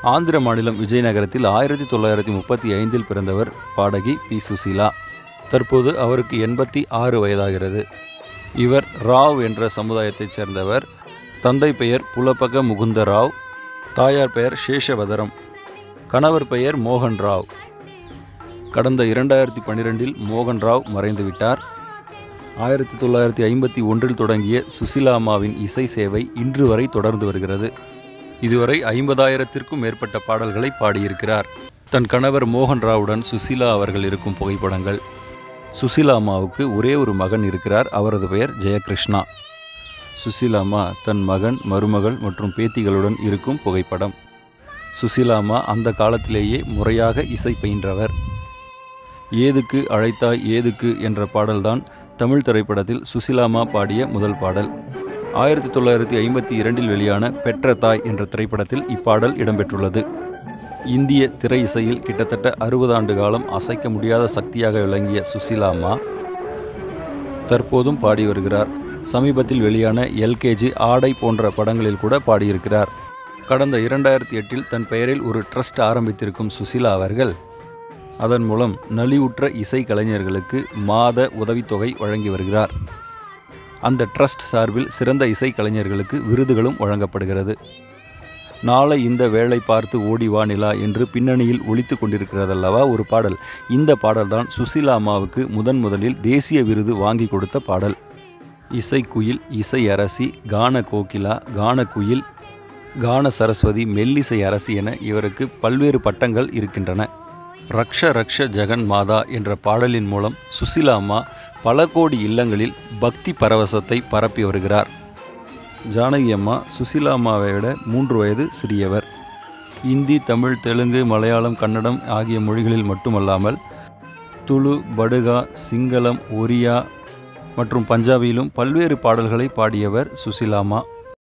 ஆந்திர மாநிலம் விஜயநகரத்தில் ஆயிரத்தி தொள்ளாயிரத்தி முப்பத்தி ஐந்தில் பிறந்தவர் பாடகி பி சுசீலா தற்போது அவருக்கு எண்பத்தி ஆறு வயதாகிறது இவர் ராவ் என்ற சமுதாயத்தைச் சேர்ந்தவர் தந்தை பெயர் புலப்பக முகுந்த ராவ் தாயார் பெயர் சேஷவதரம் கணவர் பெயர் மோகன் ராவ் கடந்த இரண்டாயிரத்தி பன்னிரெண்டில் மோகன் ராவ் மறைந்துவிட்டார் ஆயிரத்தி தொள்ளாயிரத்தி ஐம்பத்தி ஒன்றில் தொடங்கிய சுசிலா அம்மாவின் இசை சேவை இன்று வரை தொடர்ந்து வருகிறது இதுவரை ஐம்பதாயிரத்திற்கும் மேற்பட்ட பாடல்களை பாடியிருக்கிறார் தன் கணவர் மோகன் ராவுடன் சுசிலா அவர்கள் இருக்கும் புகைப்படங்கள் சுசிலா அம்மாவுக்கு ஒரே ஒரு மகன் இருக்கிறார் அவரது பெயர் ஜெயகிருஷ்ணா சுசிலா அம்மா தன் மகன் மருமகள் மற்றும் பேத்திகளுடன் இருக்கும் புகைப்படம் சுசிலா அம்மா அந்த காலத்திலேயே முறையாக இசை பயின்றவர் ஏதுக்கு அழைத்தாய் ஏதுக்கு என்ற பாடல்தான் தமிழ் திரைப்படத்தில் சுசிலாமா பாடிய முதல் பாடல் ஆயிரத்தி தொள்ளாயிரத்தி ஐம்பத்தி இரண்டில் வெளியான பெற்ற தாய் என்ற திரைப்படத்தில் இப்பாடல் இடம்பெற்றுள்ளது இந்திய திரை இசையில் கிட்டத்தட்ட அறுபது ஆண்டு காலம் அசைக்க முடியாத சக்தியாக விளங்கிய சுசிலாமா தற்போதும் பாடி வருகிறார் சமீபத்தில் வெளியான எல்கேஜி ஆடை போன்ற படங்களில் கூட பாடியிருக்கிறார் கடந்த இரண்டாயிரத்தி எட்டில் தன் பெயரில் ஒரு ட்ரஸ்ட் ஆரம்பித்திருக்கும் சுசிலா அவர்கள் அதன் மூலம் நலிவுற்ற இசை கலைஞர்களுக்கு மாத உதவித்தொகை வழங்கி வருகிறார் அந்த ட்ரஸ்ட் சார்பில் சிறந்த இசை கலைஞர்களுக்கு விருதுகளும் வழங்கப்படுகிறது நாளை இந்த வேலை பார்த்து ஓடி வா நிலா என்று பின்னணியில் ஒலித்து கொண்டிருக்கிறதல்லவா ஒரு பாடல் இந்த பாடல்தான் சுசிலா அம்மாவுக்கு முதன் முதலில் தேசிய விருது வாங்கி கொடுத்த பாடல் இசைக்குயில் இசை அரசி கான கோகிலா கான குயில் கான சரஸ்வதி மெல்லிசை அரசி என இவருக்கு பல்வேறு பட்டங்கள் இருக்கின்றன ரக்ஷ ரக்ஷ ஜெகன் மாதா என்ற பாடலின் மூலம் சுசிலா அம்மா பல கோடி இல்லங்களில் பக்தி பரவசத்தை பரப்பி வருகிறார் ஜானகி அம்மா சுசிலா அம்மாவை விட மூன்று வயது சிறியவர் இந்தி தமிழ் தெலுங்கு மலையாளம் கன்னடம் ஆகிய மொழிகளில் மட்டுமல்லாமல் துளு படுகா சிங்களம் ஒரியா மற்றும் பஞ்சாபியிலும் பல்வேறு பாடல்களை பாடியவர் சுசிலாமா